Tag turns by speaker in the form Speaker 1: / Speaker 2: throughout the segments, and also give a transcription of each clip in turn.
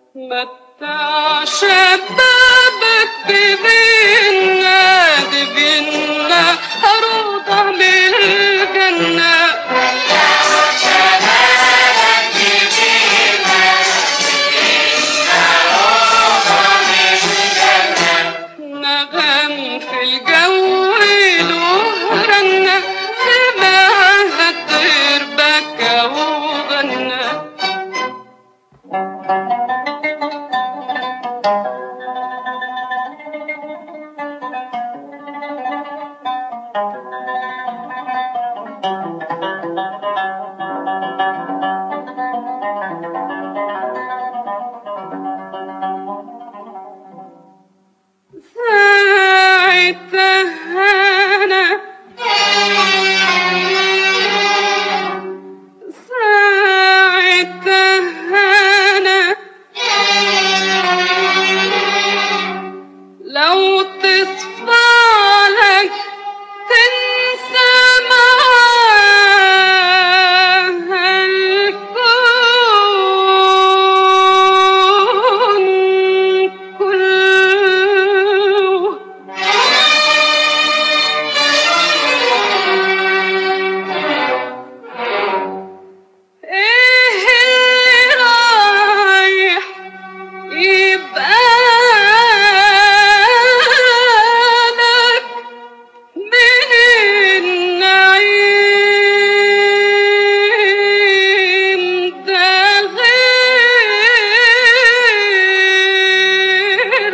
Speaker 1: متع شبابك ببينا دبنا روضة من الجنة نغم في الجو له رنة سمعها الطير بكى وغنى ساعتها أنا ساعتها أنا لو تصفى لك تنسى معاها الكون كله ايه اللي رايح يبقى لك من النعيم ده غير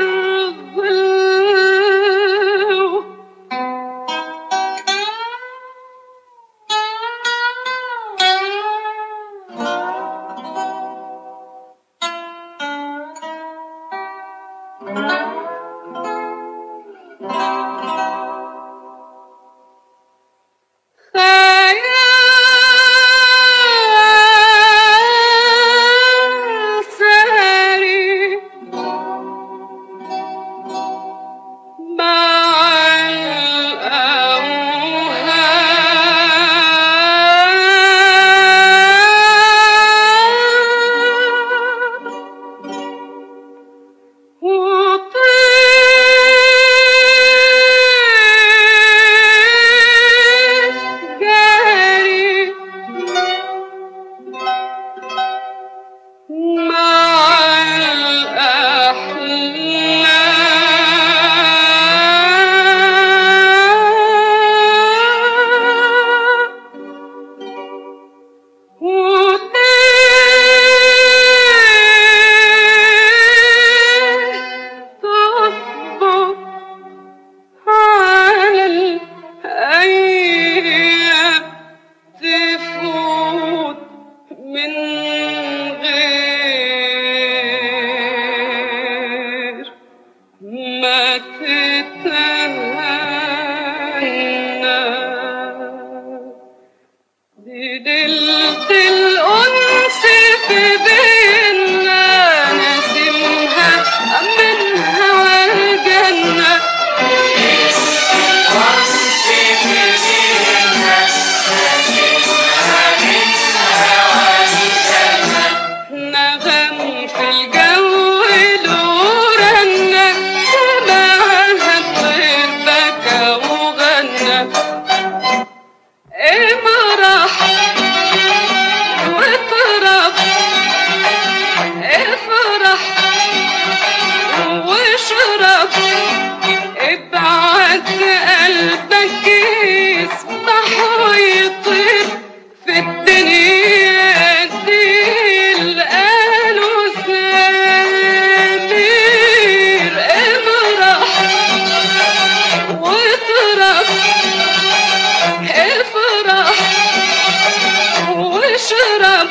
Speaker 1: ظله خيال ساري مع الأوهام وطير جاري مع الأحلام تصبح على الأيام تفوت من غير ما تتهنى بدلت الأنس في بينا نسمها من هوى الجنة نغم في الجو له رنة سمعها الطير بكى وغنى امرح واطرب افرح واشرب ابعت قلبك يسبح ويطير في الدنيا دي القالوا سمير امرح واطرب افرح واشرب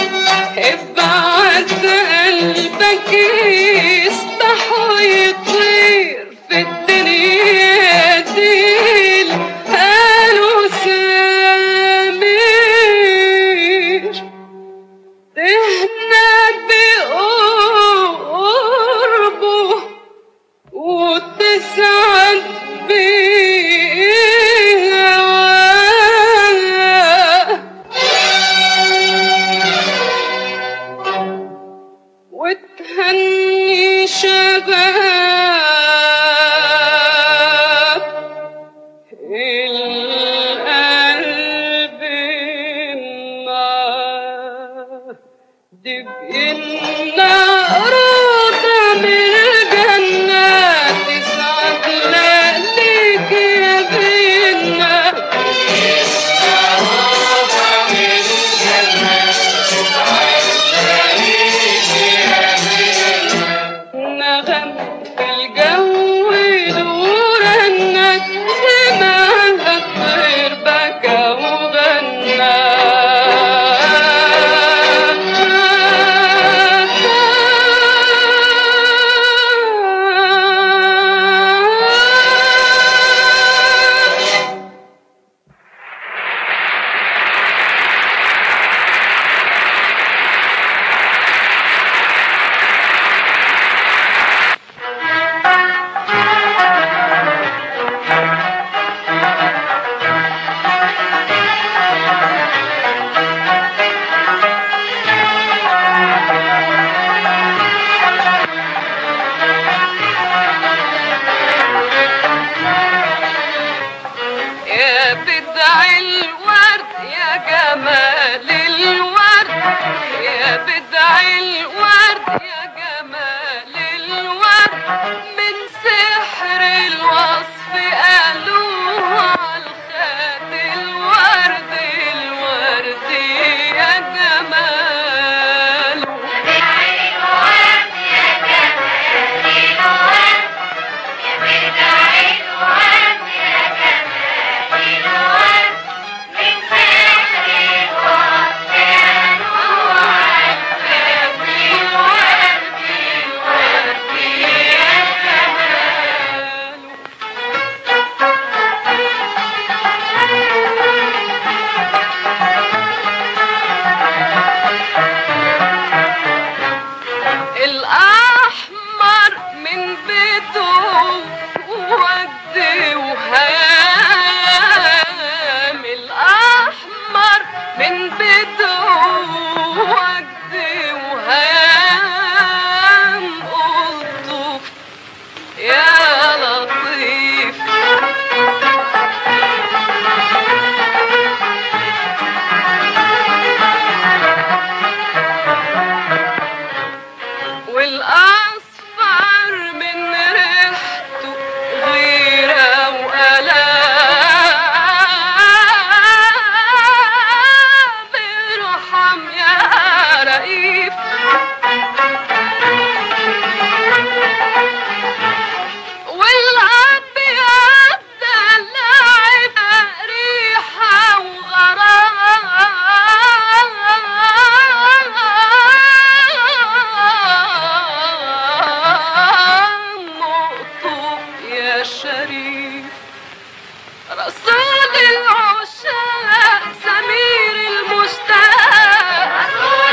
Speaker 1: ابعت قلبك يسبح ويطير في الدنيا دي قالوا سمير تهنى بقربه وتسعد بهواه وتهني شباب القلب معاه دي بإنا روضة من الجنة تسعد ليك يا بينا نغم في الجو دورنا سمعها الطير بكى وغنى يا بدع الورد يا جمال الورد يا بدع الورد يا جمال الورد من سحر الوصف قالوا عالخد الورد الورد يا جمال الأحمر من بيته ود وهام الأحمر من بيته ود وهام قلته يا لطيف والأصفر من ريحته غيرة وألام ارحم يا رئيف والأبيض دلعت ريحة وغرام مقطوف يا شريف رسول العشاق سمير المشتاق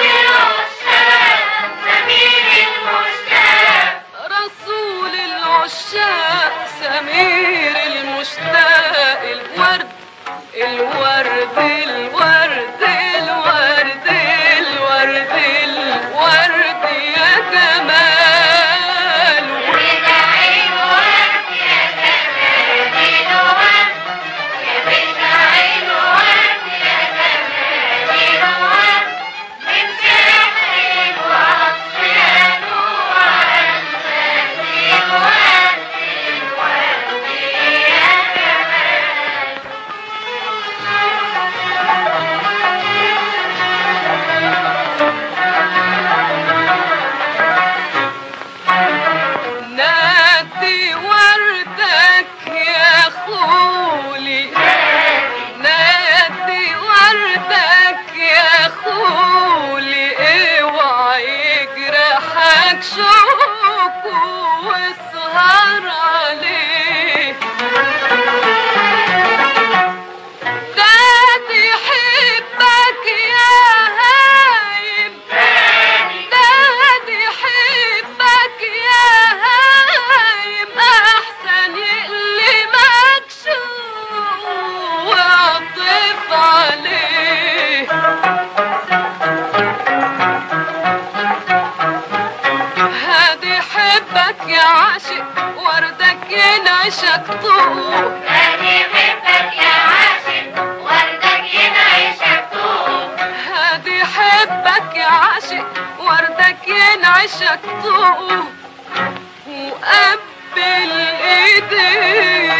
Speaker 1: رسول العشاق سمير المشتاق الورد الورد الورد الورد الورد الورد يا جمال نادي وردك يا خولي نادي وردك يا خولي اوعى يجرحك شوك واسهر عليه دادي يحبك يا هايم دادي يحبك يا هايم احسن يقلبك شوق واعطف عليه بحبك يا عاشق وردك ينعشك طوق
Speaker 2: هادي حبك يا عاشق وردك ينعشك طوق
Speaker 1: هادي حبك يا عاشق وردك ينعشك طوق وقبل ايديه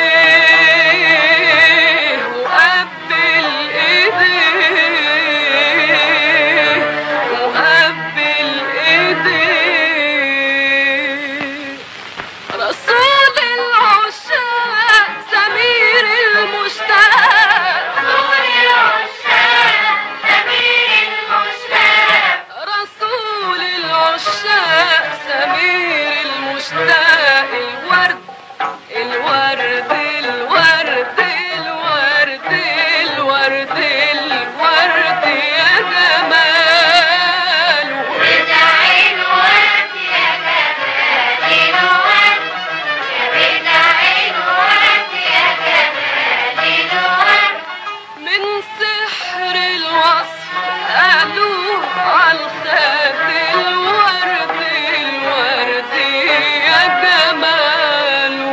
Speaker 1: وقبل ايديه وقبل ايديه رسول العشاق سمير المشتاق
Speaker 2: طول العشاق سمير المشتاق
Speaker 1: رسول العشاق سمير المشتاق الورد الورد الورد الورد الورد الورد يا جماله
Speaker 2: بدع الورد يا جمال الورد يا بدع الورد يا جمال الورد
Speaker 1: من سحر الوصف قالوا عالخد الورد الورد يا جماله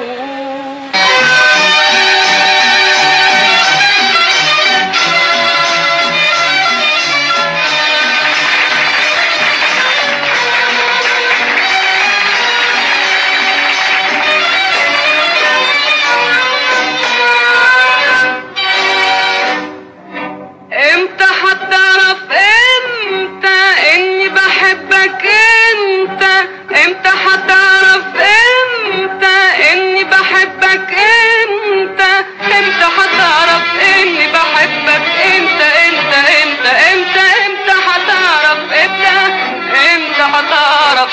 Speaker 1: امتى هتعرف امتى اني بحبك انت امتى هتعرف امتى اني بحبك انت امتى هتعرف اني بحبك انت انت انت امتى امتى هتعرف امتى امتى هتعرف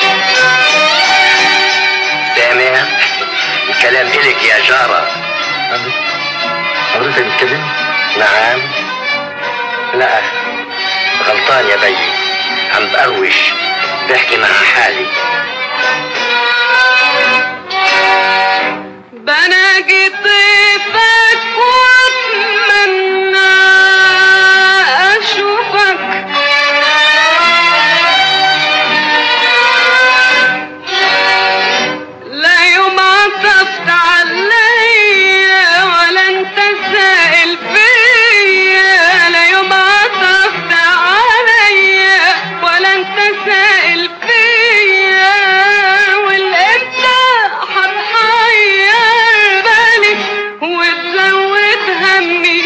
Speaker 3: سامع الكلام إلك يا جارة حضرتك بتكلم؟ نعم لا غلطان يا بي عم بقروش بحكي مع حالي
Speaker 1: بناجي طيفك واتمنى اشوفك لا يوم عطفت عليا ولا انت سائل فيا لا يوم عطفت عليا ولا انت سائل فيا والامتى هتحير بالي وتزود همي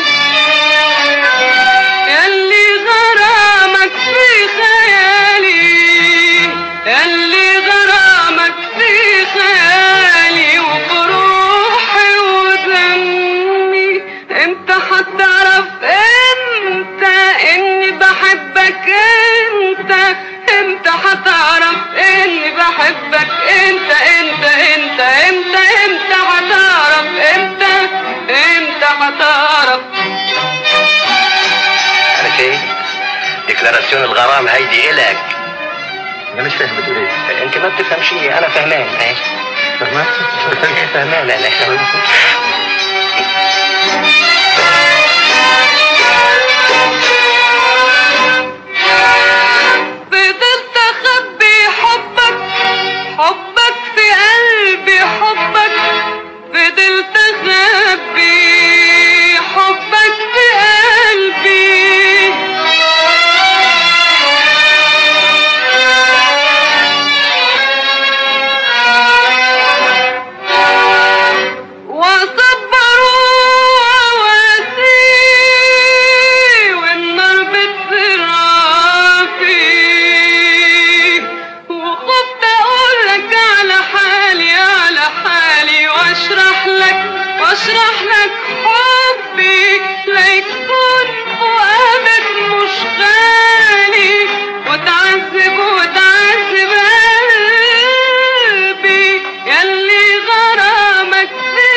Speaker 1: ياللي غرامك في خيالي ياللي غرامك في خيالي وبروحي ودمي انت هتعرف امتى اني بحبك انت انت هتعرف اني بحبك انت انت انت انت انت هتعرف امتى انت هتعرف
Speaker 3: عارف ايه؟ ديكلاراسيون الغرام هيدي إلك
Speaker 4: انا مش فاهم بتقول ايه
Speaker 3: انت ما بتفهم شيء انا فهمان ايه
Speaker 4: فهمت؟
Speaker 3: فهمان انا
Speaker 1: فضلت اخبي حبك حبك في قلبي حبك فضلت اخبي حبك في قلبي وصبروا واسي والنار بتسرع فيه وخفت اقول لك على حالي على حالي واشرح لك واشرح لك حبي ليكون فؤادك مش غالي وتعذب وتعذب قلبي ياللي غرامك في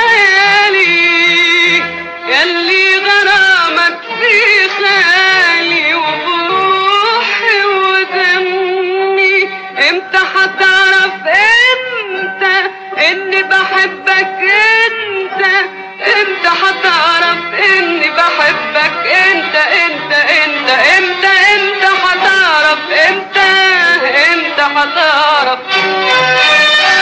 Speaker 1: خيالي ياللي غرامك في خيالي وبروحي ودمي امتى هتعرف امتى اني بحبك انت امتى هتعرف اني بحبك انت انت انت امتى امتى هتعرف امتى امتى هتعرف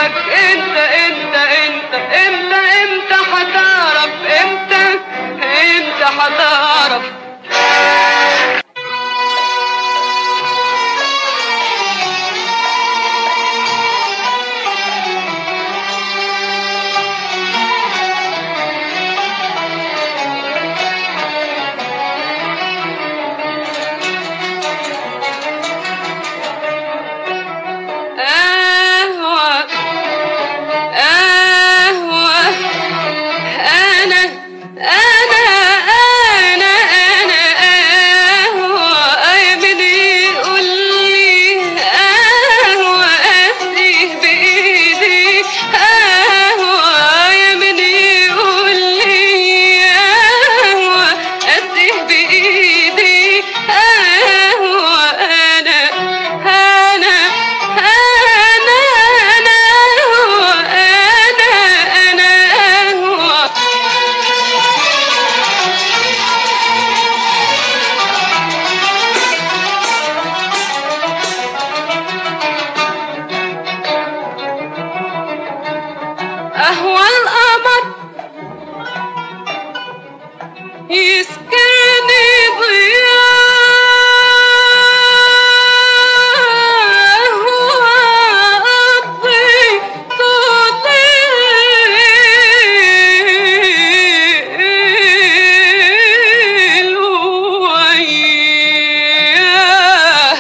Speaker 1: لك انت انت انت امتى امتى هتعرف امتى امتى هتعرف أهوى أهوى أنا أنا أنا أنا أهوى يمني يقول لي أهوى أسيه بإيدي أهوى يمني يقول لي أهوى أسيه بإيدي أهوى أنا أنا أنا أنا هو أنا أنا هو أهوى القمر يسكنني ضياء وأقضي طول الليل وياه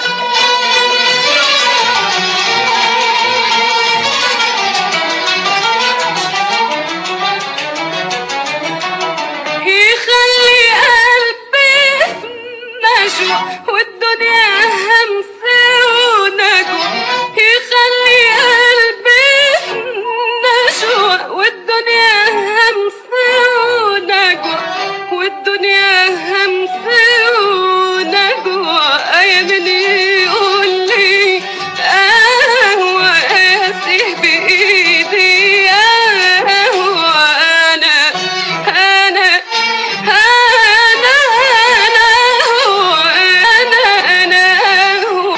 Speaker 1: يخلي قلبي نجوى والدنيا همس ونجوى يخلي قلبي نجوى والدنيا همس ونجوى والدنيا همس ونجوى أيمني يقول لي قهوة قاسيه بإيدي قهوة أنا أنا أنا أنا هو أنا أنا هو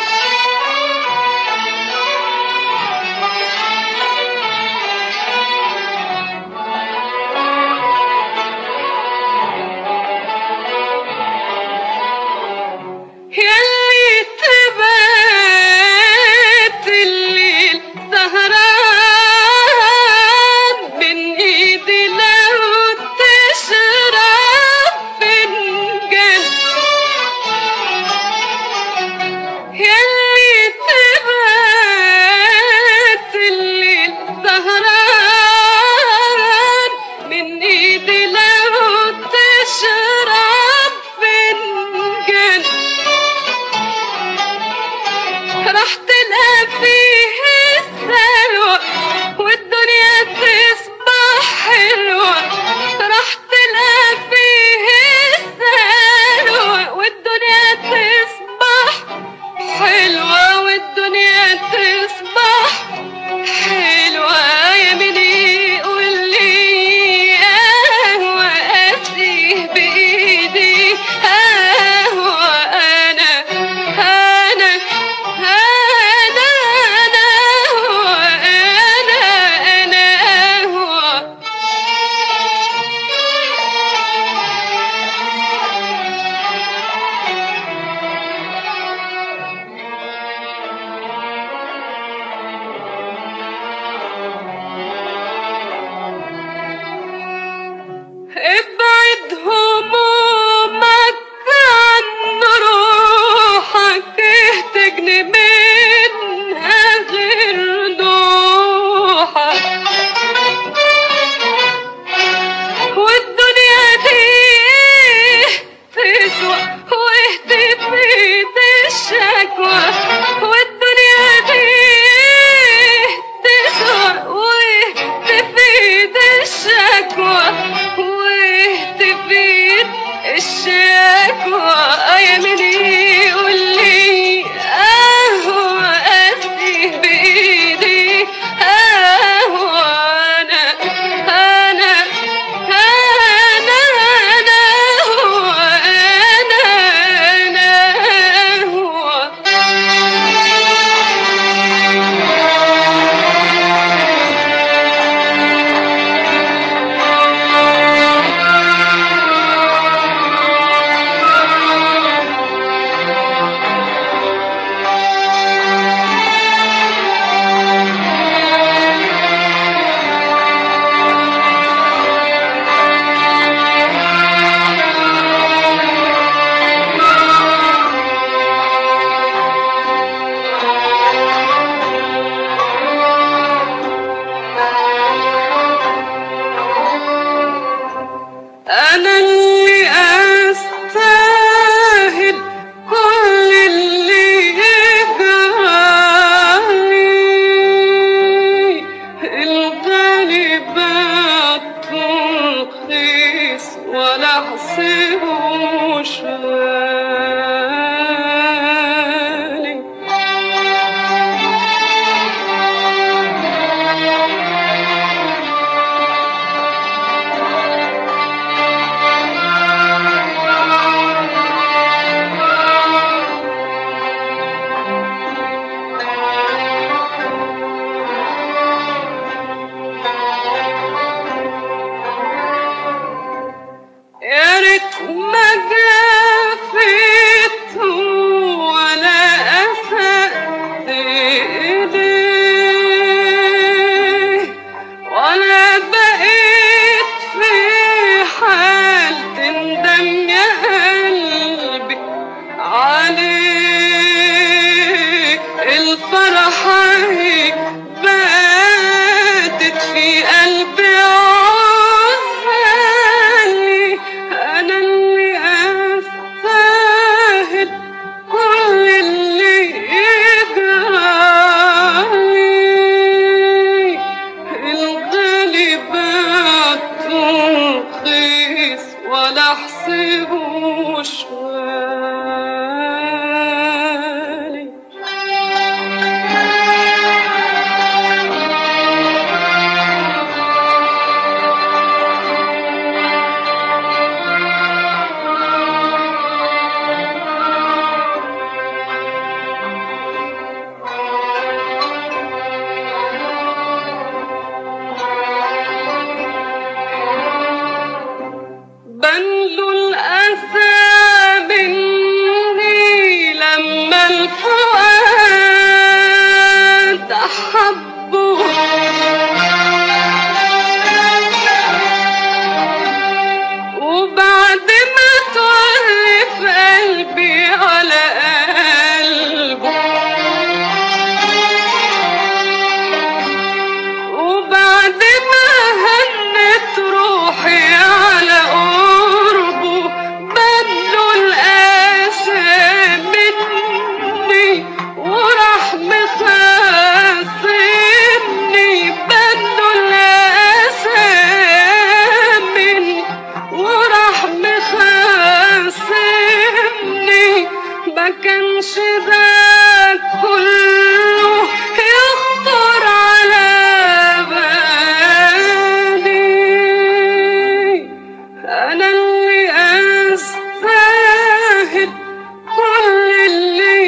Speaker 1: أنا اللي أستاهل كل اللي يجرالي الغالي بعته رخيص ولا حسبوش غالي يا ريت ما جافيت ولا أسأت إليه ولا بقيت في حال تندم يا قلبي عليه الفرحة باتت في قلبي عزالي أنا اللي أستاهل كل اللي يجرالي الغالي بعته رخيص ولا حسبوش غالي بنلو الأسى مني لما الفؤاد أحبه وبعد ما تعرف قلبي على قلبه وبعد ما هنت روحي على قربه بدله القاسى مني وراح مخاصمني بدله القاسى مني وراح مخاصمني ما كانش ده كله يخطر على بالي أنا اللي أستاهل كل اللي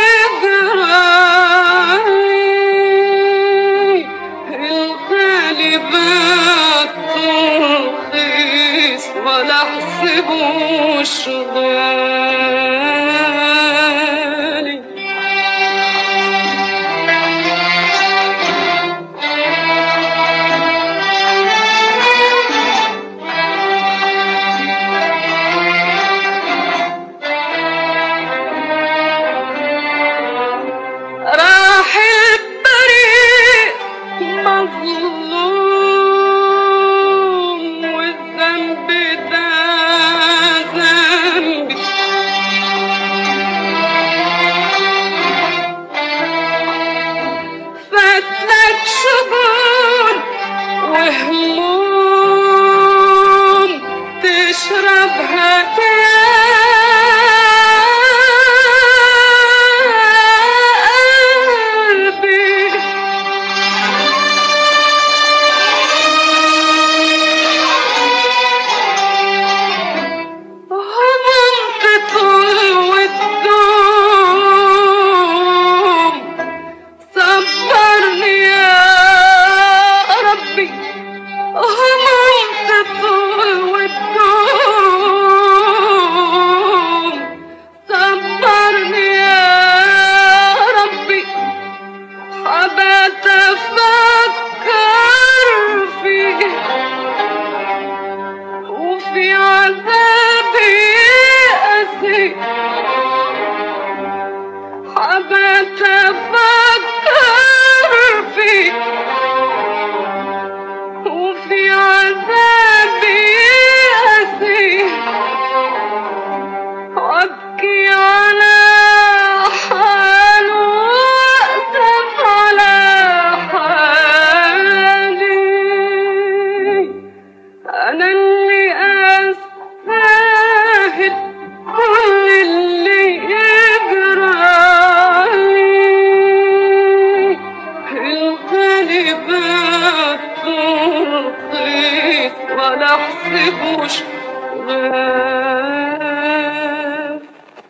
Speaker 1: يجرالي الغالي بعته رخيص ولا حسبوش غالي راح البريء مظلوم والذنب ده ذنبي ولا احسبوش غاب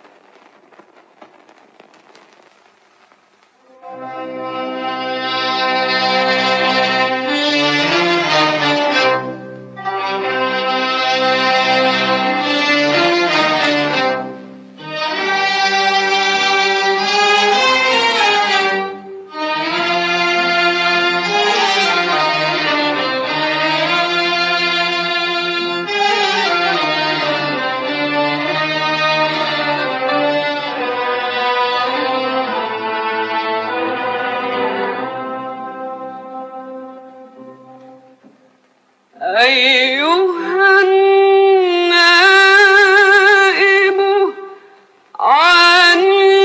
Speaker 1: أيها النائم عن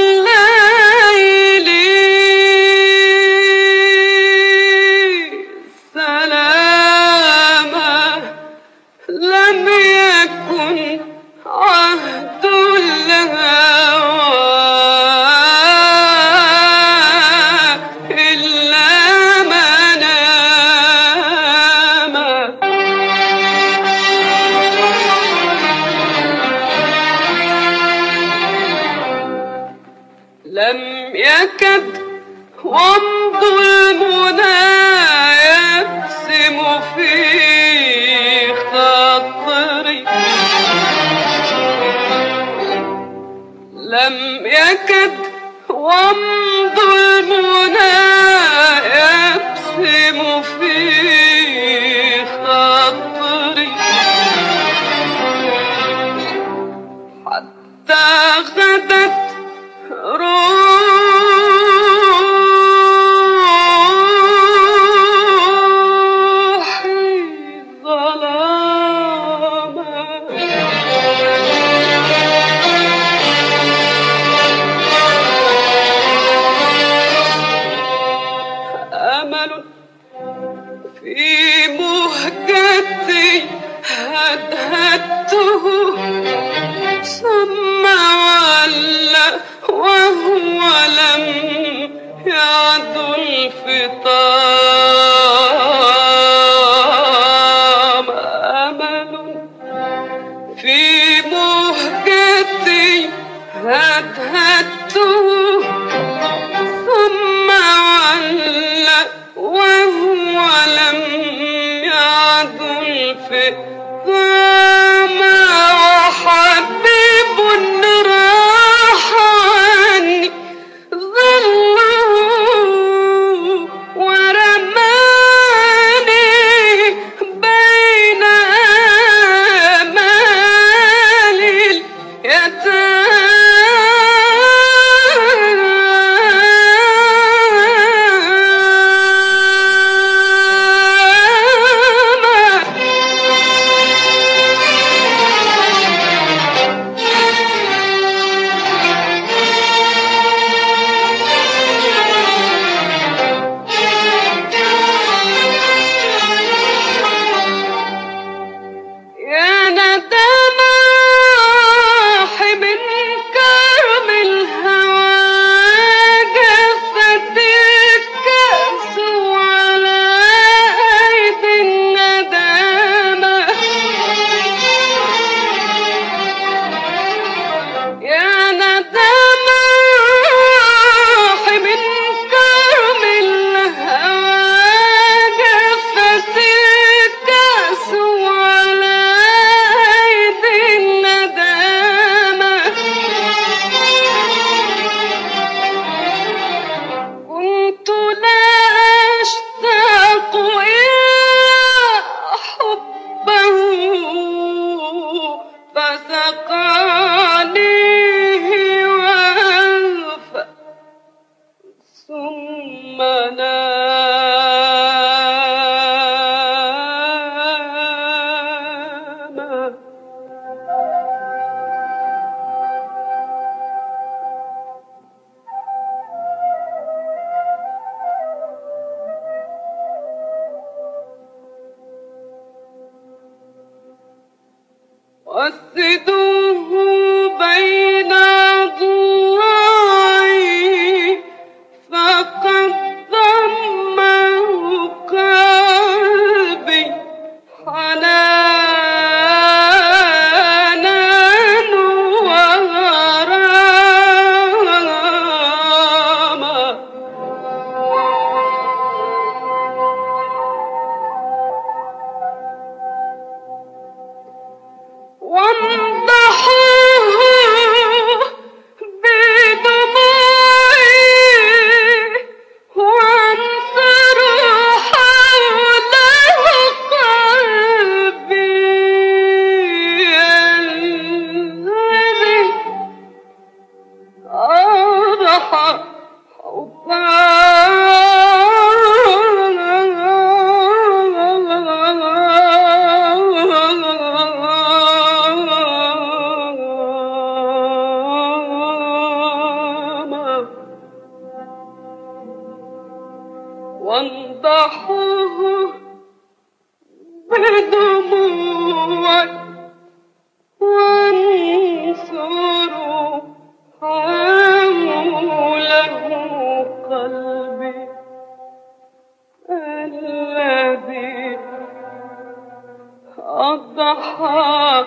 Speaker 1: ليلي سلاما لم يكن عهد الهوى إلا مناما لم يكد ومض المنى يبسم في خاطري لم يكد ومض المنى يبسم في خاطري حتى غدت روحي ظلاما أمل في مهجتي هدهدته ثم ولى وهو لم يعد الفطام أمل في مهجتي هدهدته ثم ولى وهو لم يعد الفطام وحبيب راح عني ظله ورماني بين آمال يا ندم من كرم الهوى جفت الكأس على أيدي الندامة يا ندم من كرم الهوى جفت الكأس على أيدي الندامة كنت لا أشتاق إلا حبه فسقانيه وألف ثم نام واسدوه بين ضلوعي فقد ضمه قلبي حنانا وضحى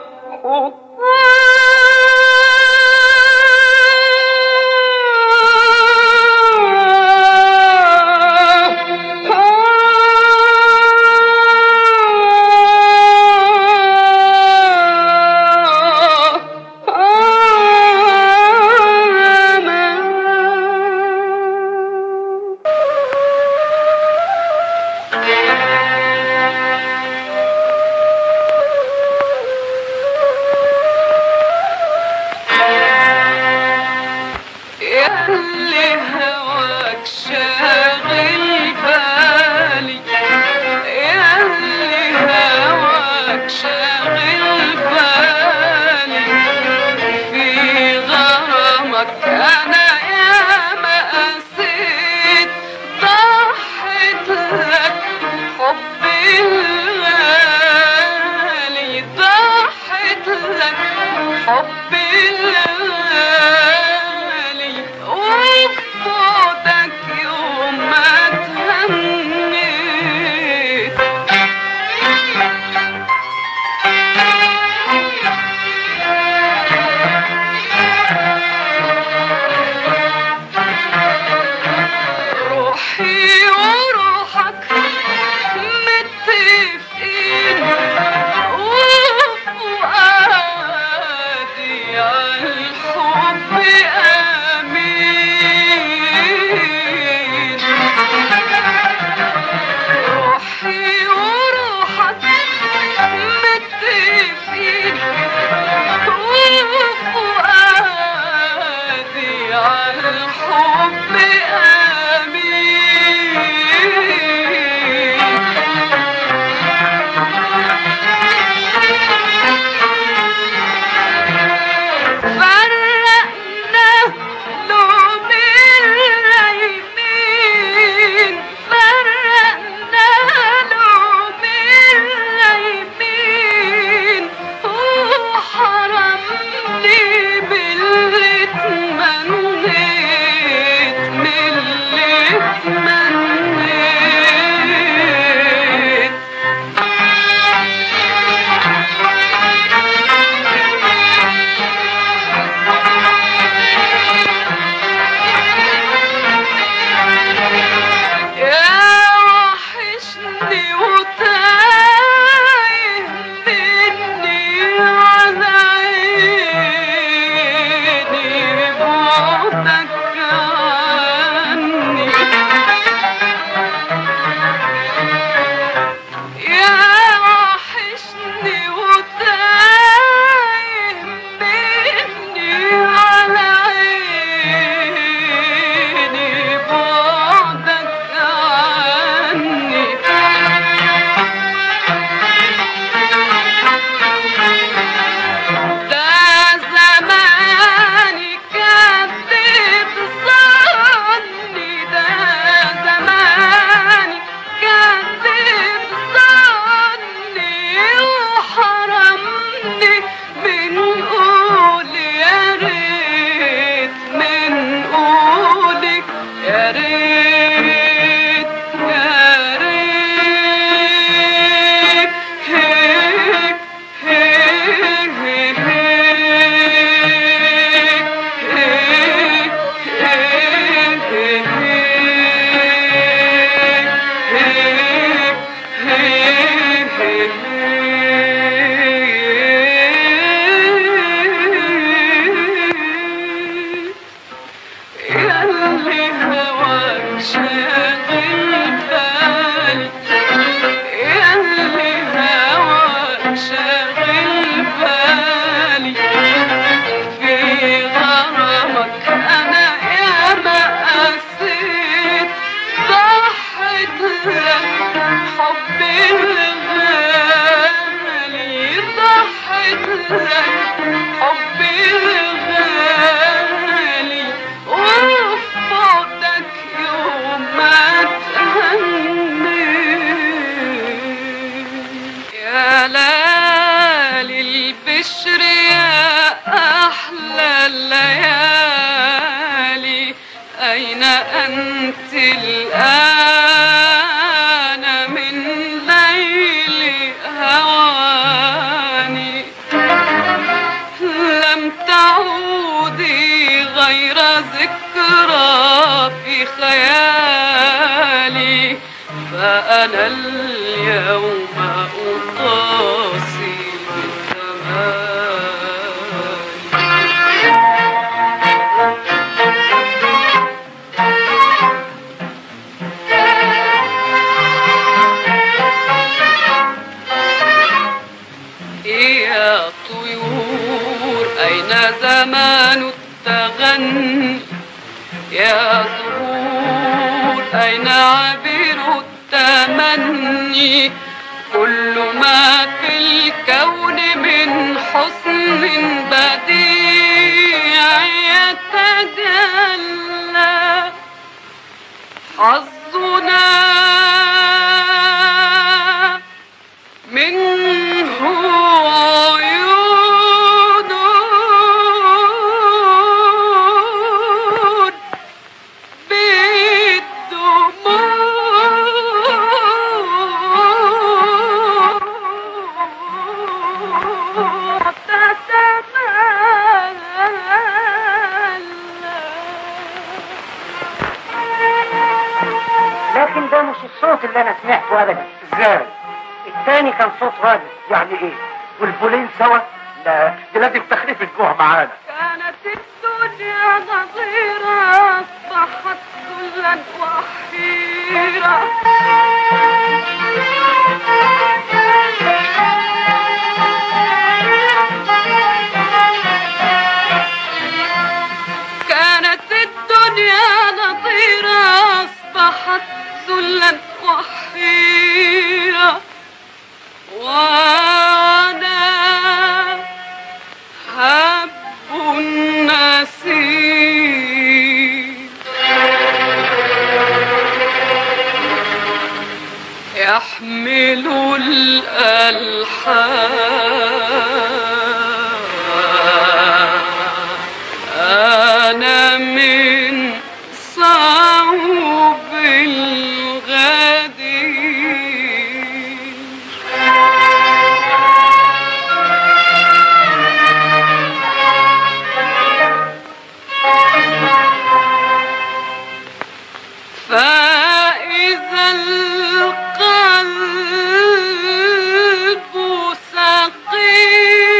Speaker 1: يا اللي هواك شاغل بالي يا اللي هواك شاغل بالي في غرامك انا يا ما قسيت ضحيت لك حبي الغالي ضحيت لك حبي الغالي وفقدك يوم ما تهنيت روحي وروحك متفقين وفؤادي أنا اليوم أقاسي بالزمان يا طيور أين زمان التغني يا زهور أين عبير التمني كل ما في الكون من حسن بديع يتجلى حظنا منه عيون بالدموع تتملى
Speaker 5: لكن ده مش الصوت اللي انا سمعته ابدا ازاي التاني كان صوت راجل يعني ايه والبولين سوا لا دي لازم تخليف الجوع معانا
Speaker 1: كانت الدنيا نظيرة أصبحت ذلا وحيرة كانت الدنيا نظيرة أصبحت ذلا وحيرة وأنا هب النسيم يحمل الألحان أنا من صعوب الغدير فإذا القلب سقيم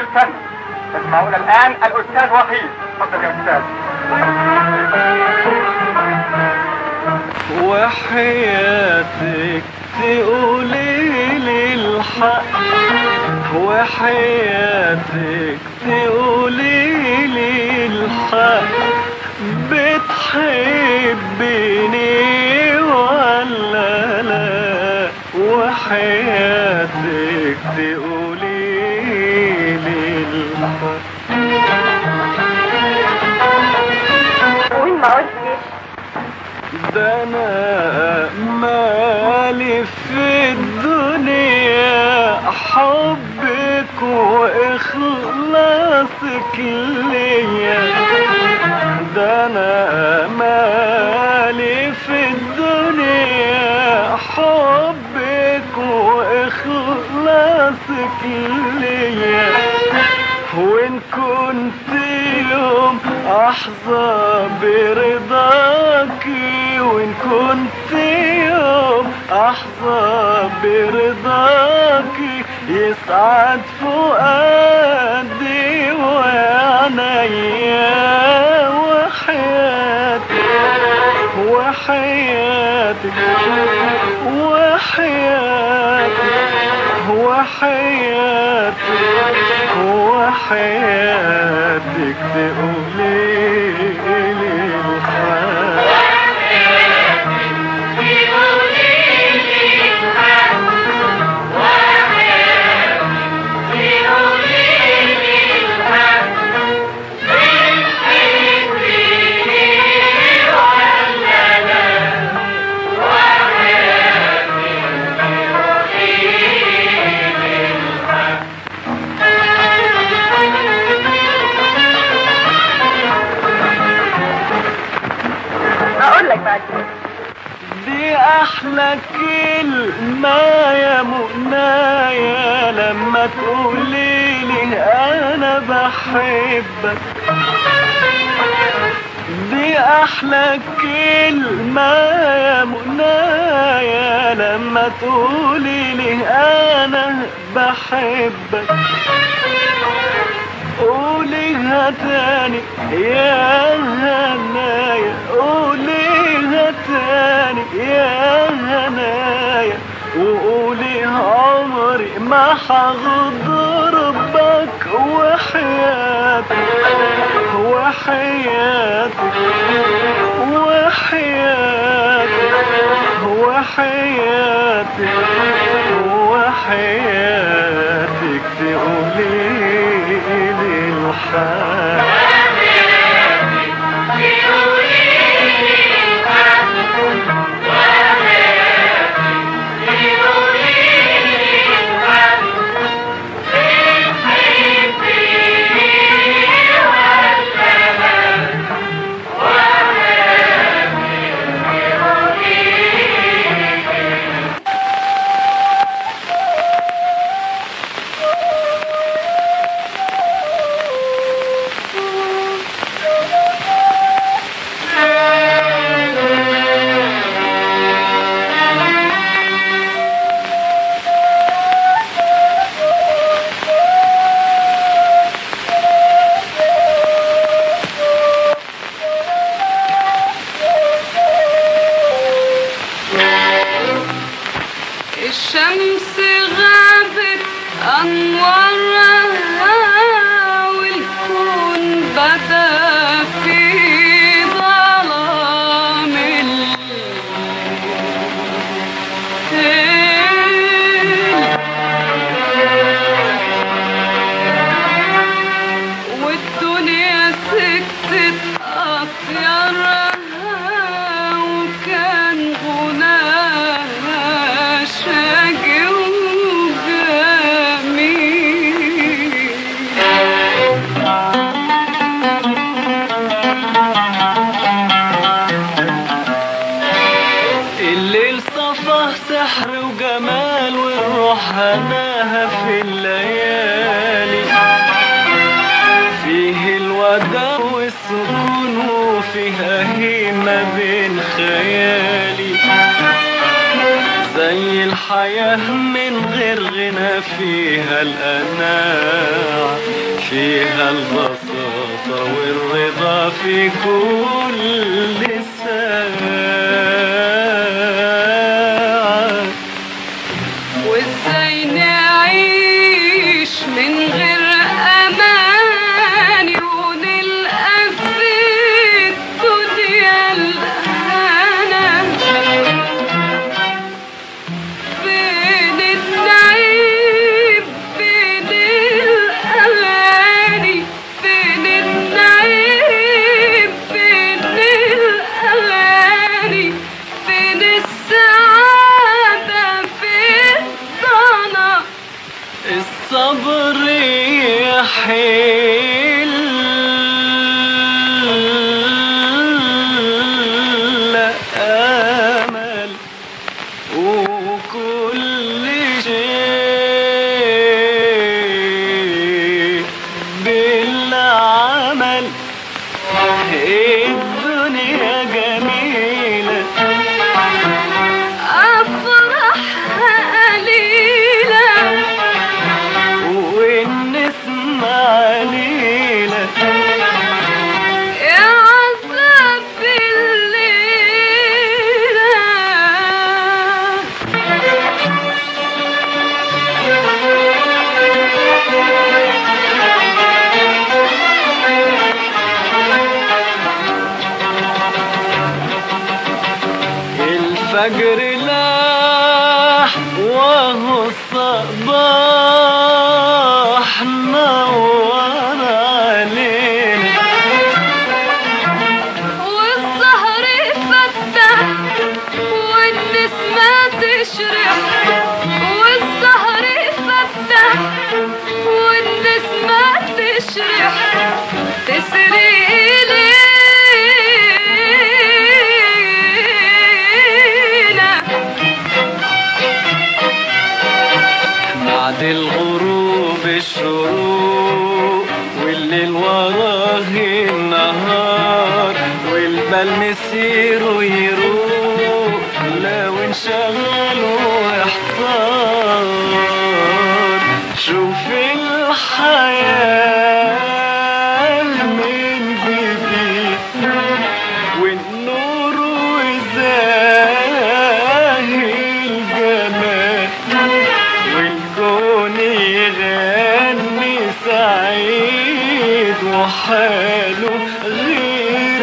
Speaker 5: الفن تسمعون الآن الأستاذ وحيد تفضل يا أستاذ
Speaker 6: وحياتك تقولي لي الحق وحياتك تقولي لي الحق بتحبيني ولا لا وحياتك تقولي لي الحق
Speaker 2: وين ما قلتش
Speaker 6: ده انا مالي في الدنيا حبك واخلاصك ليا ده انا مالي في الدنيا حبك واخلاصك ليا وان كنت يوم احظى برضاكي وان كنت يوم احظى برضاكي يسعد فؤادي وعينيا وحياتي وحياتك وحياتك وحياتك وحياتك تقولي لي الحق
Speaker 2: هقول لك بعد كده
Speaker 6: دي احلى كلمة يا منايا لما تقولي لي انا بحبك دي احلى كلمة يا منايا لما تقولي لي انا بحبك قوليها تاني يا هنايا قوليها تاني يا هنايا وقولي عمري ما هغضربك وحياتك وحياتك وحياتك وحياتك وحياتك تقولي لي الحق
Speaker 1: الشمس غابت أنوارها والكون بدا في ظلام الليل والدنيا سكتت أطيارها وكان غناها شاقي وجميل
Speaker 6: الليل صفى سحر وجمال والروح هناها في الليالي فيه الوداع والسكون وفيه هيمة بين خيالي زي الحياة من من غير غنى فيها القناعة فيها البساطة والرضا في كل ساعة
Speaker 1: وازاي نعيش من غير امان ونلقى في الدنيا الهنا فين النعيم فين الاغاني فين النعيم فين الاغاني فين السعاده فين الضنا
Speaker 6: الصبر يحل أمل وكل شيء بالعمل الدنيا جميلة
Speaker 1: افرحها قليله
Speaker 6: والنسمة عليلة
Speaker 1: يا عذاب الليلة
Speaker 6: الفجر لاح وهو الصباح نور علينا
Speaker 1: والسهر فتح والنسمة تشرح والسهر فتح والنسمة تشرح تسري إلينا
Speaker 6: بعد الغروب الشروق والليل وراه النهار والبال مسير ويروق لو انشغل واحتار شوف الحياة من جديد والنور وزاهي الجمال والكون يغني سعيد وحاله غير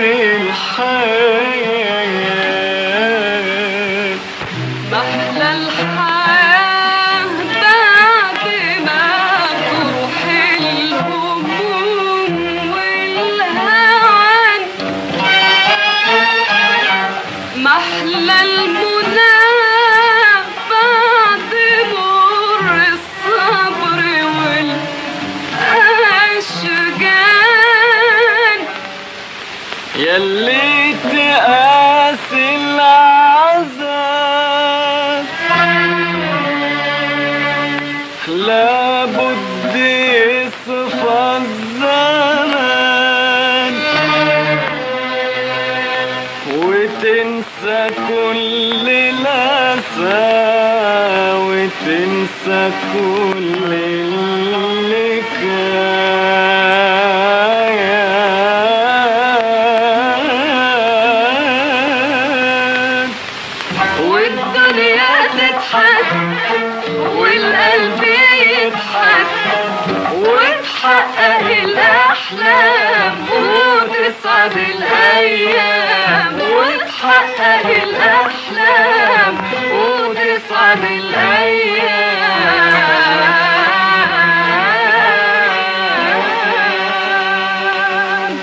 Speaker 6: الحياة
Speaker 1: محلى الحياة بعد ما تروح الهموم والهوان محلى المنى بعد مر الصبر والأشجان
Speaker 6: يلي تقاسي العذاب لابد يصفى الزمان وتنسى كل الأسى وتنسى كل اللي كان
Speaker 1: والدنيا تضحك والقلب يضحك وتحقق الأحلام وتصعد الأيام وتحقق الأحلام وتصعد الأيام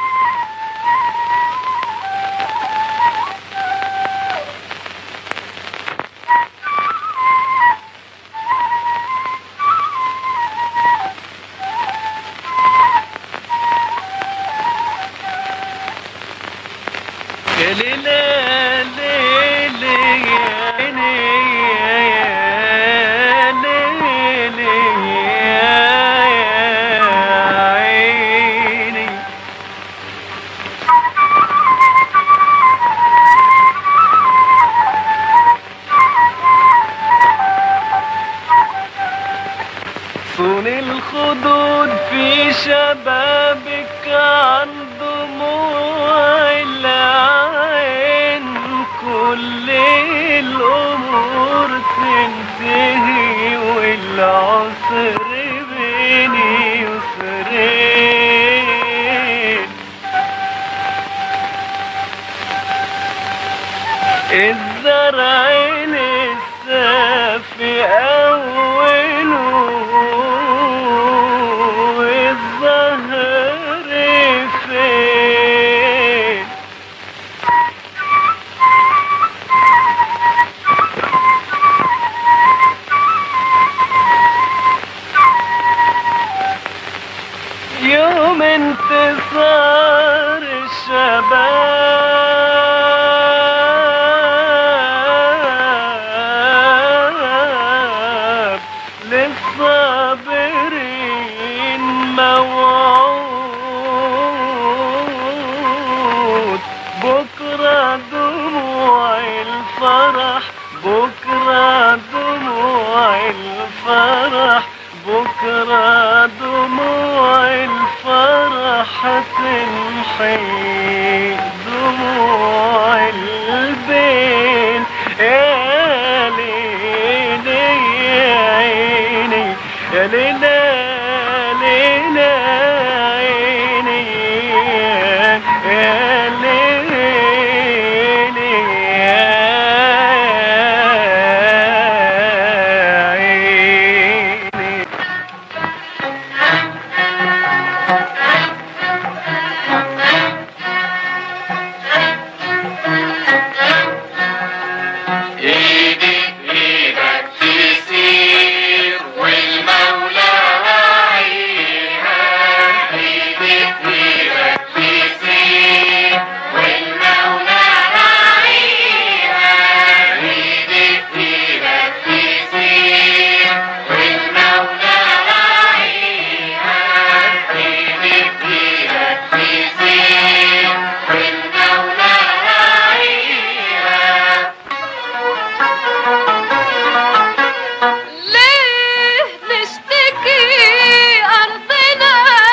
Speaker 6: يا ليلى ليلى يا عيني يا ليلى يا عيني كل الأمور تنتهي والعسر بين يسرين الزرع لسه في أوله والزهر فين يوم انتصار الشباب للصابرين موعود بكرة دموع الفرح بكرة دموع الفرح بكرة دموع الفرح تمحي دموع البين يا ليلي يا عيني يا ليلى ليلى عيني يا ليلي يا عيني
Speaker 1: ايدك ايدك تسير والمولى راعيها ايدك ايدك تسير والمولى راعيها ايدك ايدك تسير والمولى راعيها ايدك ايدك تسير والمولى راعيها
Speaker 7: ليه نشتكي أرضنا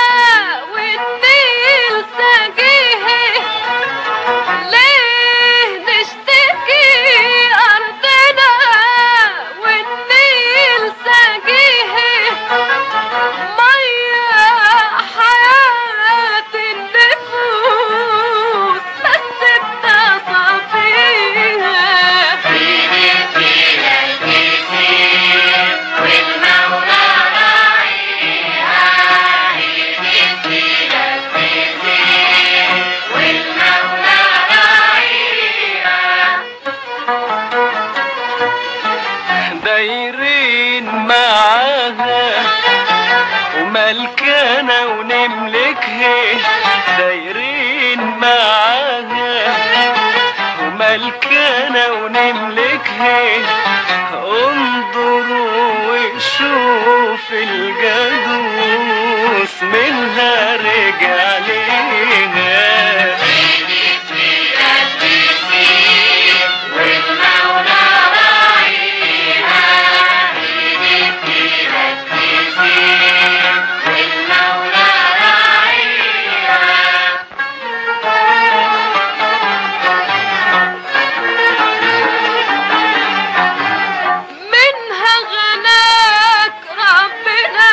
Speaker 7: والنيل ساقيه ليه نشتكي أرضنا والنيل ساقيه مية حياة النفوس بس بتصفيها
Speaker 1: ايدك ايدك تسير والمولى راعيها ايدك ايدك تسير والمولى راعيها
Speaker 6: دايرين معاها وملكنا ونملكها دايرين معاها وملكنا ونملكها انظروا وشوف الجدوس منها رجع ليها
Speaker 1: ايدك ايدك تسير والمولى راعيها ايدك ايدك تسير والمولى راعيها
Speaker 7: منها غناك ربنا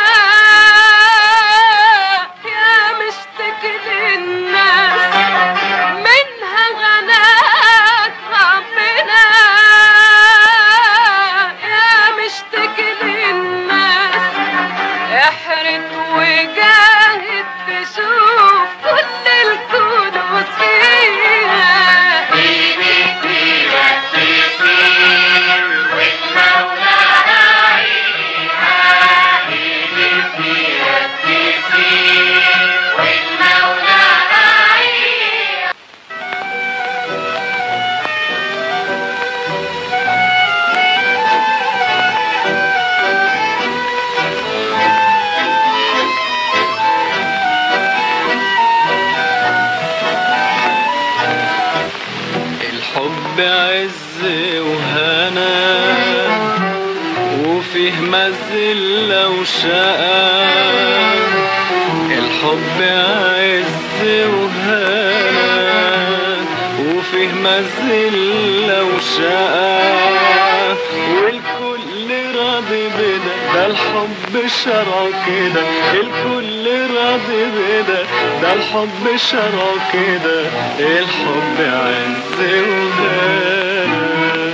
Speaker 7: يا مشتكي للناس منها غناك ربنا يا مشتكي للناس احرد وجاهد تشوف كل الكنوز فيها
Speaker 1: ايدك ايدك تسير والمولى راعيها ايدك ايدك تسير والمولى راعيها
Speaker 6: الحب عز وهنا وفيه مذلة وشقى الحب عز وهنا وفيه وفيه مذلة وشقاء والكل راضي بده ده الحب شرع كده الكل راضي بده ده الحب شرع كده الحب عز وغنى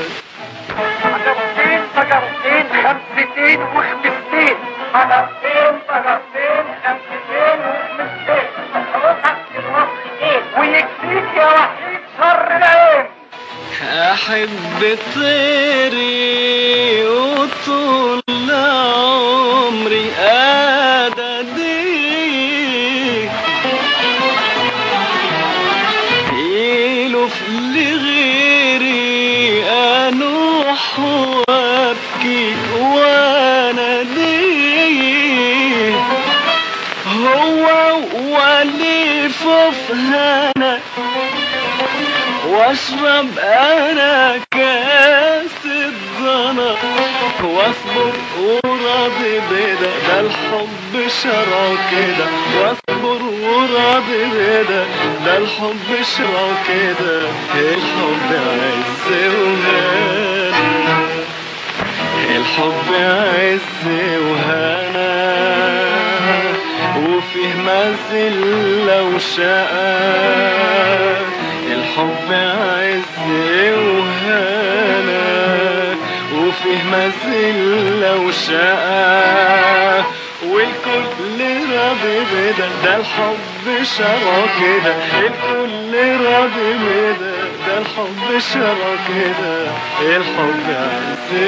Speaker 5: حجرتين شجرتين خمستين وخمستين حجرتين شجرتين خمستين وخمستين ويكفيك يا وحيد شر العين
Speaker 6: احب طيري وطول عمري اددي يلف لغيري انوح وابكي وانادي هو والف في هنا واشرب انا كاس الضنا واصبر وراضي بدا ده الحب شرع كده واصبر وراضي بدا ده الحب شرع كده الحب عز وهنا الحب عز وهنا وفيه مذلة وشقاء الحب عز وهنا وفيه مذلة وشقاء والكل راضي بدا ده الحب شرع كده الكل راضي بدا ده الحب شرع كده الحب عز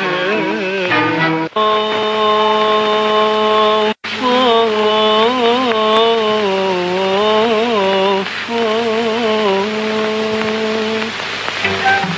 Speaker 6: وهنا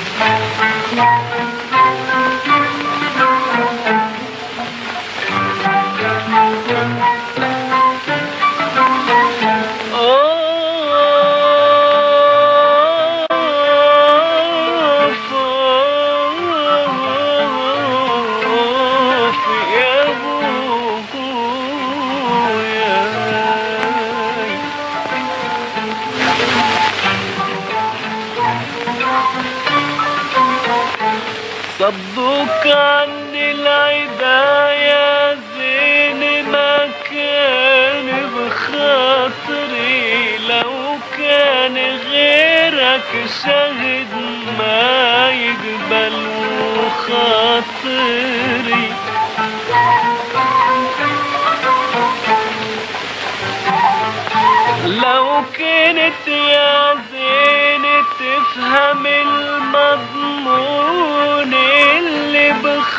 Speaker 6: صدوك عني العدا يا زين ما كان بخاطري لو كان غيرك شهد ما يقبل خاطري لو كنت يا زين تفهم المضمون اللي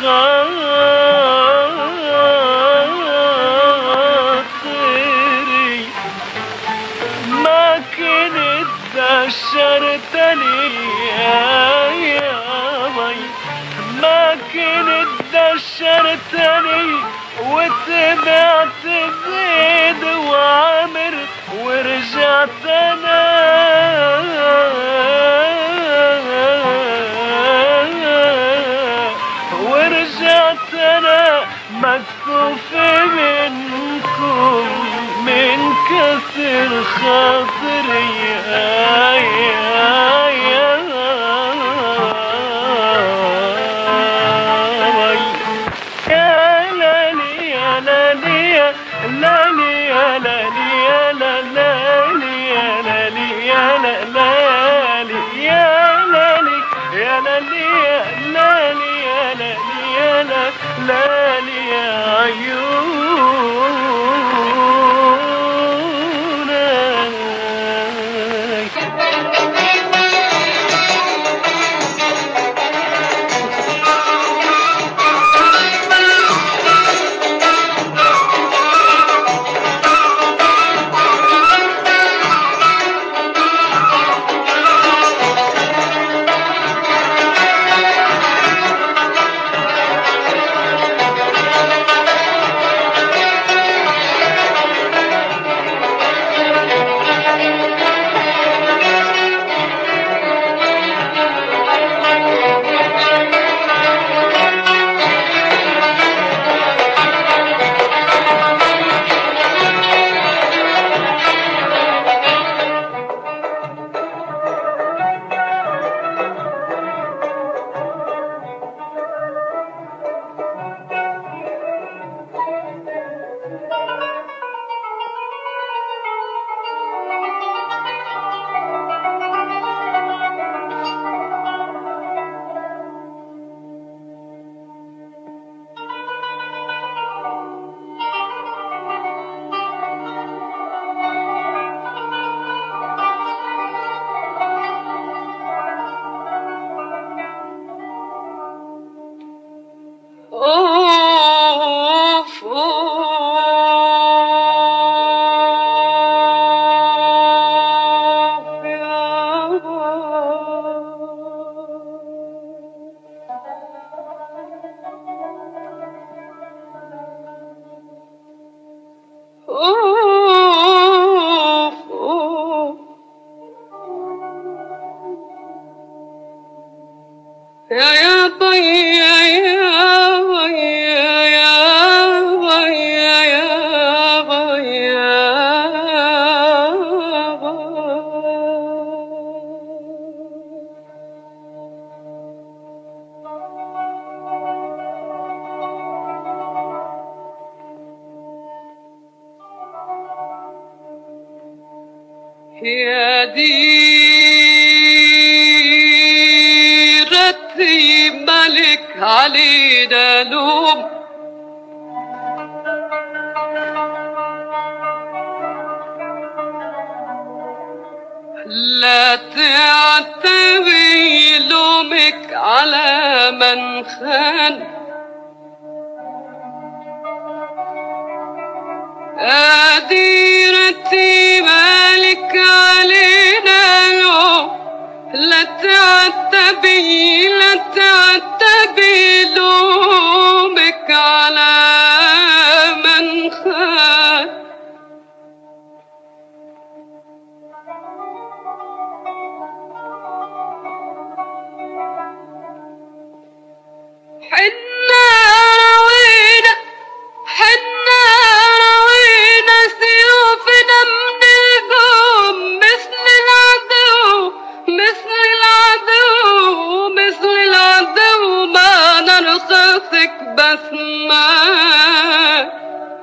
Speaker 6: بخاطري ما كنت دشرتني يا يا مي ما كنت دشرتني وتبعت زيد وعمر ورجعت انا ورجعت انا مكسوف منكم من كسر خاطري يا يا يا وي. يا لالي يا لالي يا لالي يا لالي يا لالي يا لالي يا لالي يا لالي يا لالي يا لالي يا لالي يا لالي يا عيونك
Speaker 7: يا يا بي يا يا بي يا يا بي يا يا بي يا بي يا ديرتي ملك علينا لوم لا تعتبي لومك على من خان أديرتي مالك علينا لو لا تعتبي لا تعتبي لومك على من خان حنا روينا حنا روينا سيوفنا من القوم مثل العدو مثل العدو مثل العدو ما نرخصك بس ما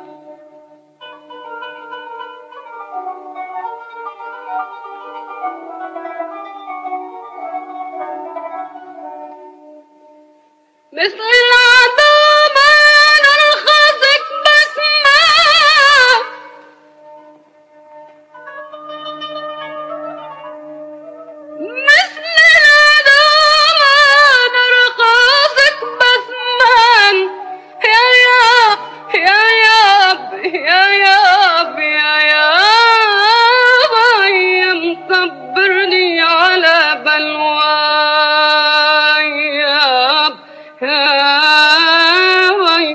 Speaker 7: مثل العدو ما نرخصك بس ما مثل العدو ما نرخصك بس ما يا ياب يا ياب يا ياب يا ياب يا مصبرني على بلواي ياب ياب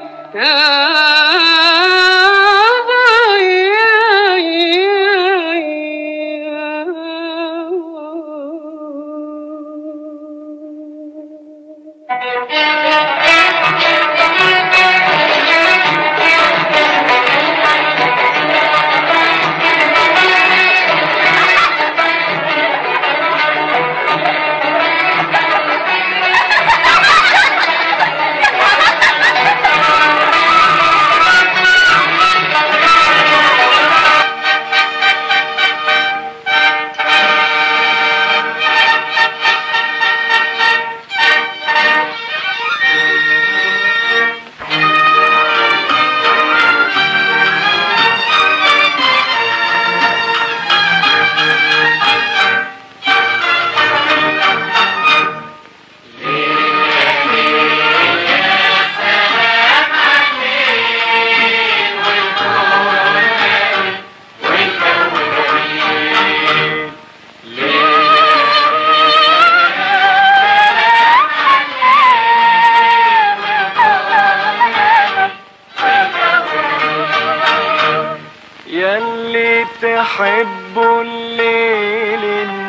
Speaker 6: يلي تحبوا الليل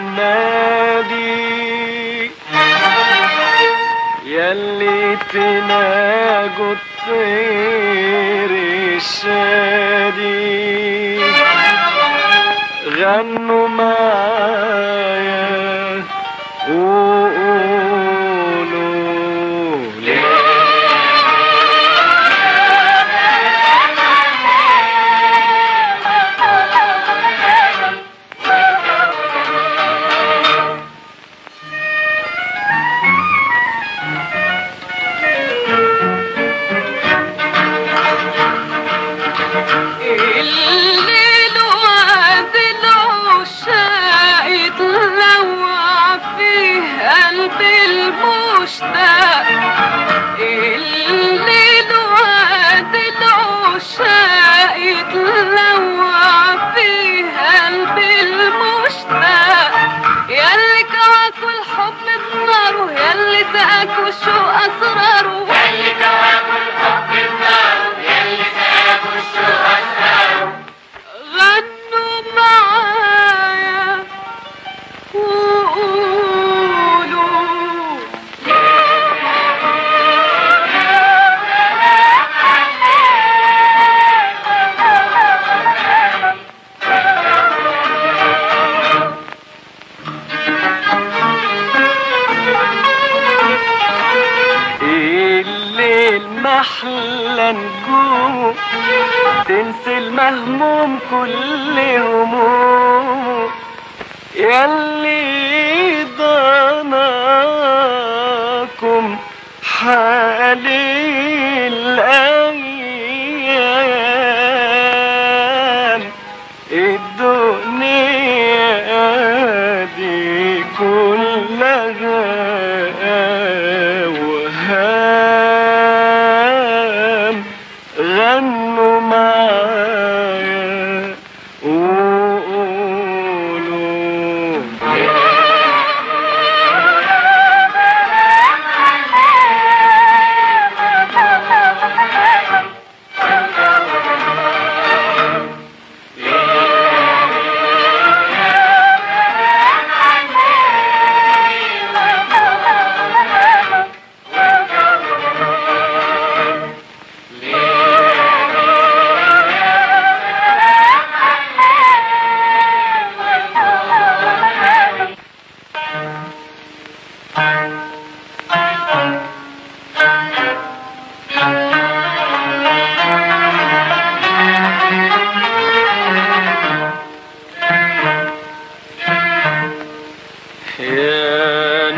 Speaker 6: النادي يلي تناجوا الطير الشادي غنوا معايا وقولوا لي
Speaker 7: الليل وعدل وشايد لوع فيه قلبي المشتاق الليل وعدل وشايد لوع فيه قلبي المشتاق ياللي كواكوا الحب بناره ياللي سقاكوا الشوق اسراره
Speaker 1: يلي كواكب الحب النار يلي سابوا الشوق أسرار
Speaker 7: غنوا معايا وقولوا
Speaker 6: محلى نجوم تنسي المهموم كل هموم ياللي ضناكم حالي الأيام الدنيا دي كلها وهام غنوا معايا وقولوا يا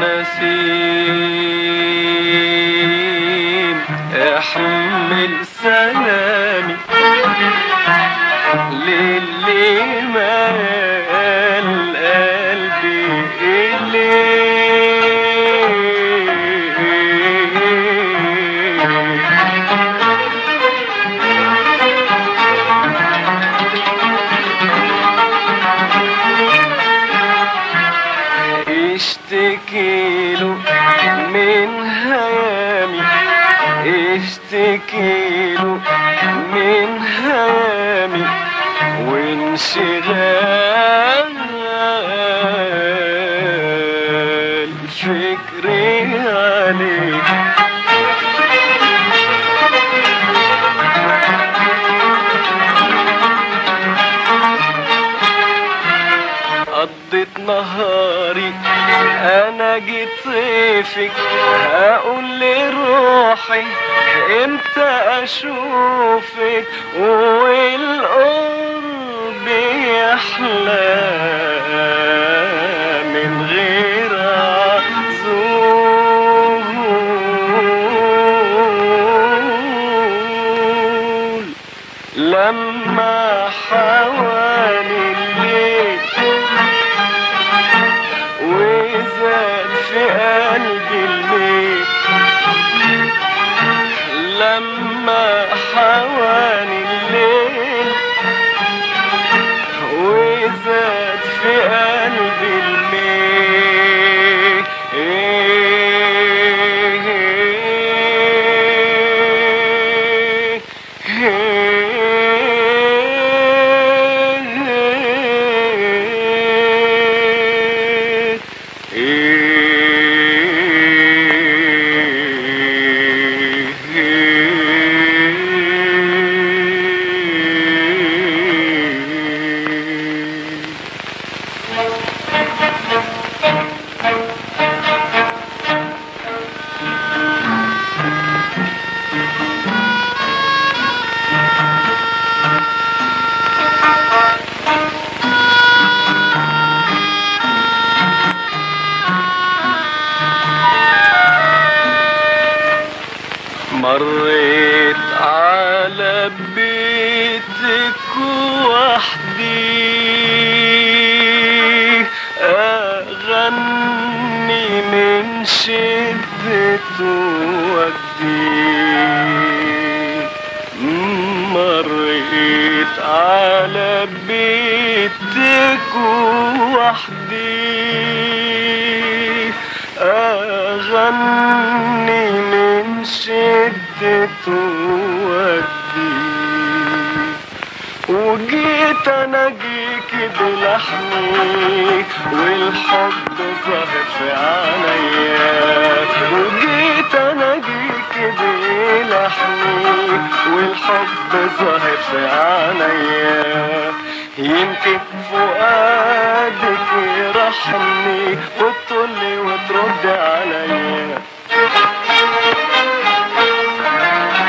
Speaker 6: نسيم احمل سلامي للي مال قلبي إليك اشتكي له من هيامي اشتكي له من هيامي وانشغال فكري عليك قضيت نهاري انا جيت صيفك اقول لروحي امتى اشوفك والقرب يحلى من غير عزول لما حوالي الليل وزاد في قلبي الميل لما حوالي الليل وزاد في قلبي الميل مريت على بيتك وحدي أغني من شدة وجدي مريت على بيتك وحدي أغني من شدة وجدي وجيت اناجيك بلحمي والحب ظهر في عينيا وجيت اناجيك بلحمي والحب ظهر في عينيا يمكن فؤادك يرحمني وتطلي وترد عليا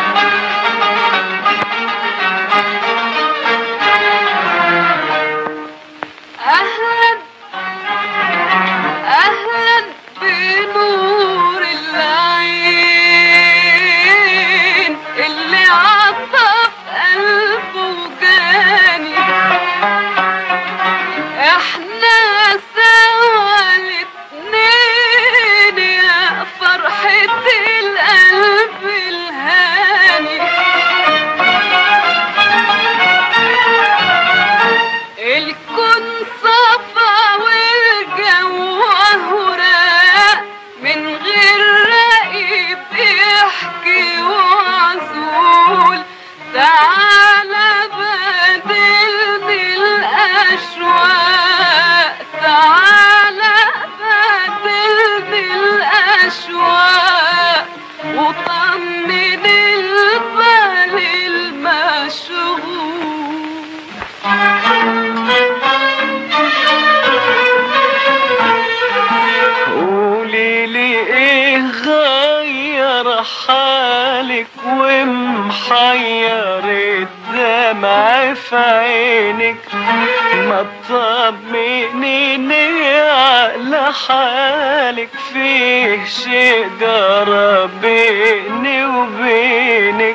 Speaker 6: محير الدمع في عينك ما تطمنيني على حالك فيه شيء جرى بيني وبينك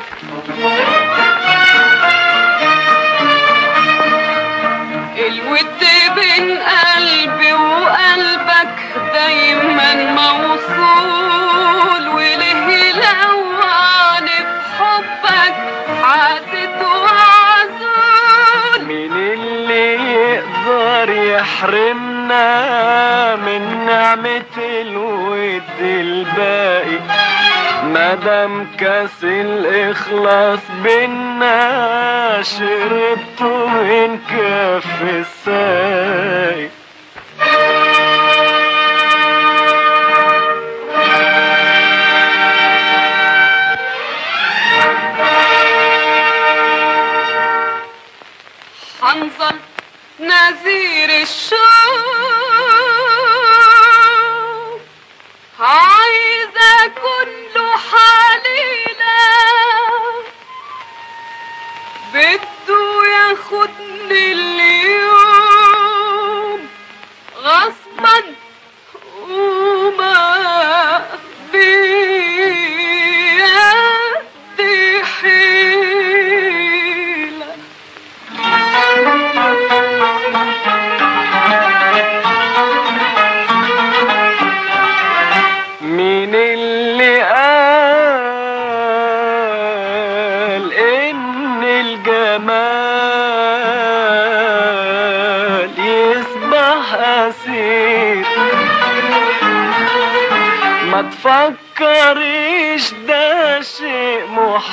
Speaker 7: الود بين قلبي وقلبك دايما موصول وله لواني بحبك عدت وعزول
Speaker 6: مين اللي يقدر يحرمنا من نعمة الود الباقي مادام كاس الإخلاص بينا شربته من كف الساقي
Speaker 7: حنظل نذير الشوق عايزة كله حليلة بده ياخدني اليوم غصبا وما بيدي حيلة
Speaker 6: مين اللي قال ان الجمال يصبح اسير ما تفكريش ده شيء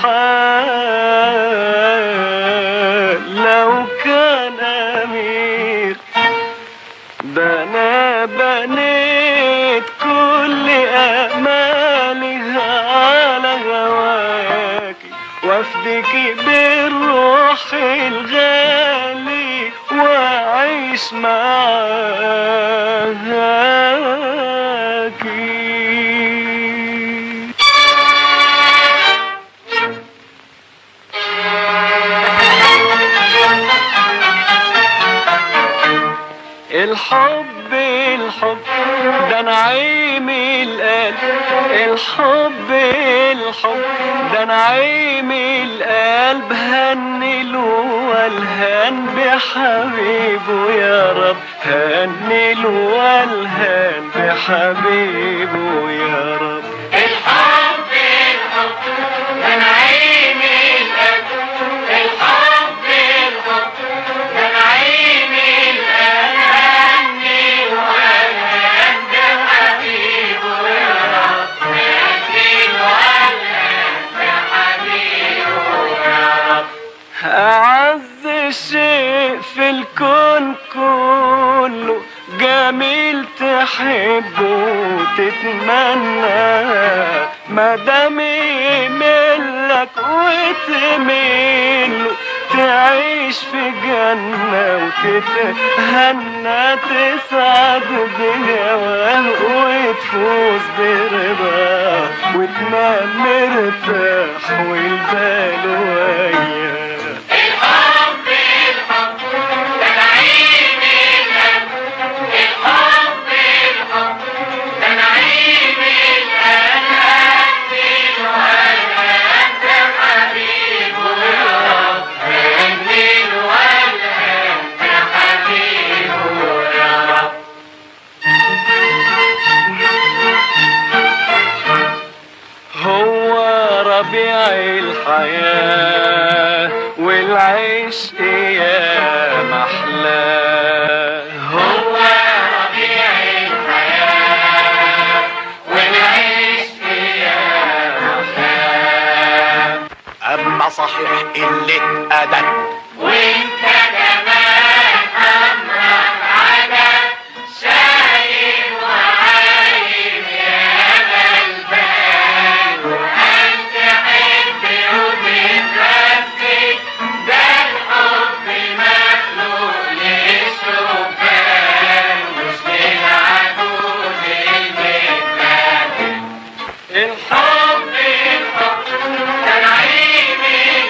Speaker 6: محال لو كان امير ده انا بنيت كل امالي على هواكي وافدك بالروح الغالي واعيش معاكي الحب الحب ده نعيم القلب الحب الحب ده نعيم القلب هنله والهان بحبيبه يا رب هنله والهان بحبيبه يا رب
Speaker 1: الحب الحب ده نعيم القلب الحب الحب ده نعيم القلب هني والهان بحبيبه يا رب هني والهان بحبيبه يا رب
Speaker 6: أعز شيء في الكون كله جميل تحبه وتتمنى مادام يملك وتميله تعيش في جنة وتتهنى تسعد بهواه وتفوز برضاه وتنام مرتاح والبال وياه
Speaker 1: الحب الحب ده نعيم القلب الحب الحب ده نعيم القلب هني والهان بحبيبه يا رب هني والهان بحبيبه يا رب
Speaker 6: هو ربيع الحياة والعشق يا محلاه
Speaker 1: هو ربيع الحياة والعشق يا محلاه
Speaker 3: اما صحيح قلة ادب
Speaker 1: وانت كمان امرك عجب شايل وعايم يا غلبان وهل تحب وتتمسك ده الحب مخلوق للشبان مش للعجوز المتبان
Speaker 6: الحب
Speaker 1: الحب الحب ده نعيم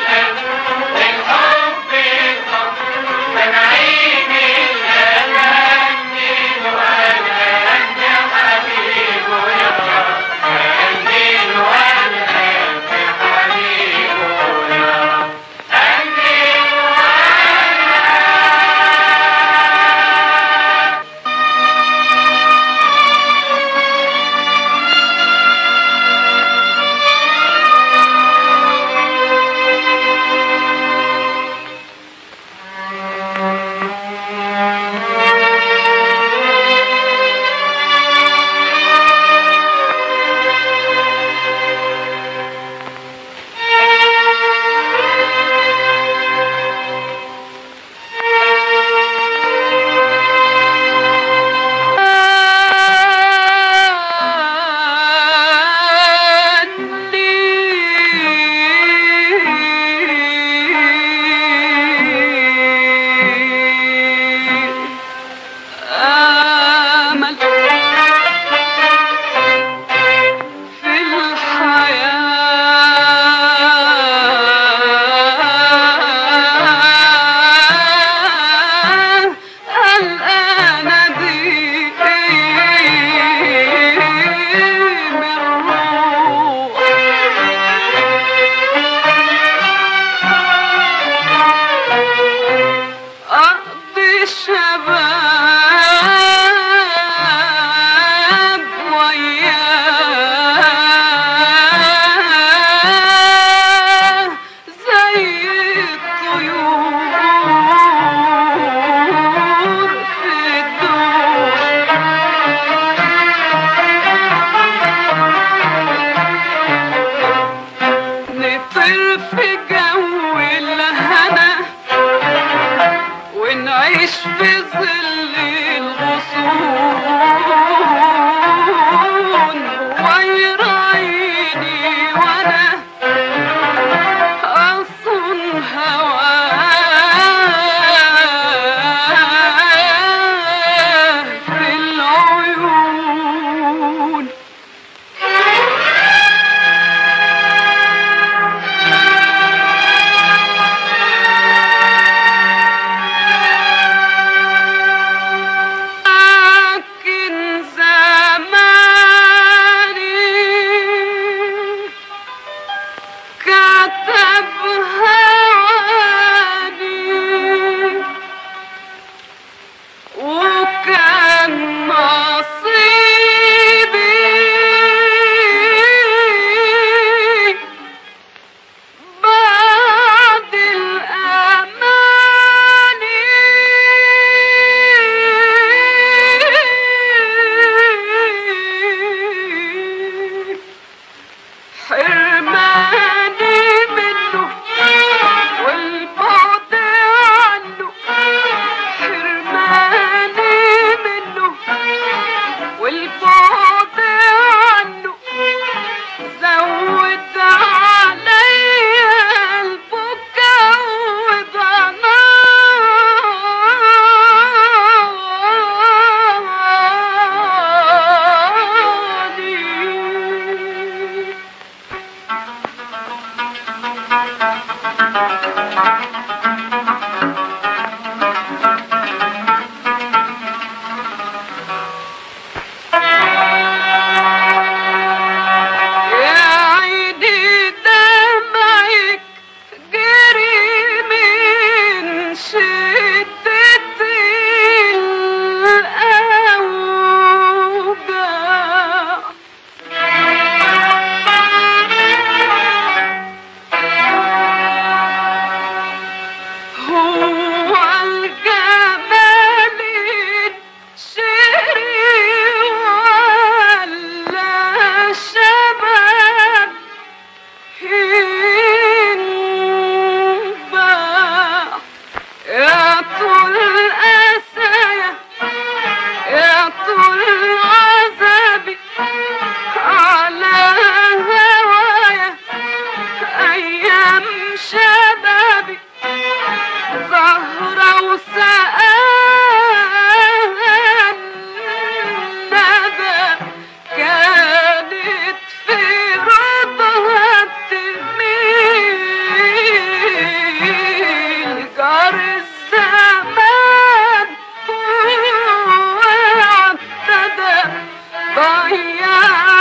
Speaker 7: ويا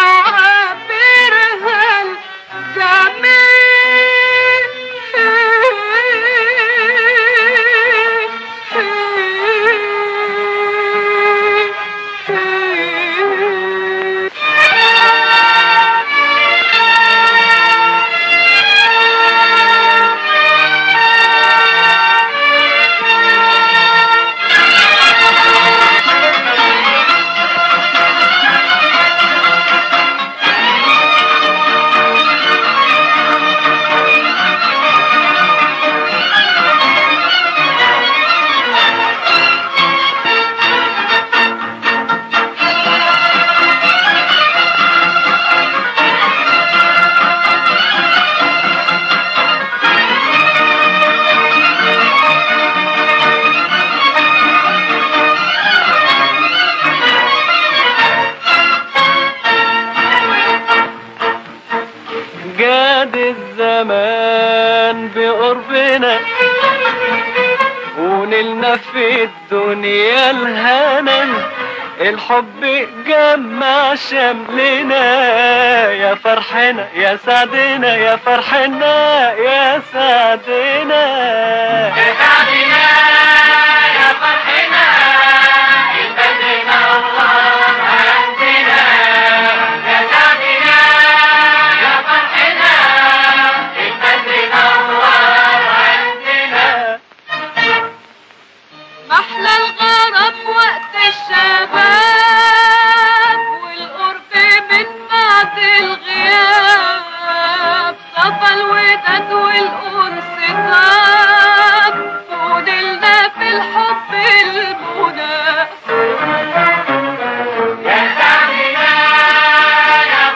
Speaker 7: عبرها الجميل
Speaker 6: جاد الزمان بقربنا ونلنا في الدنيا الهنا الحب جمع شملنا يا فرحنا يا سعدنا يا فرحنا يا سعدنا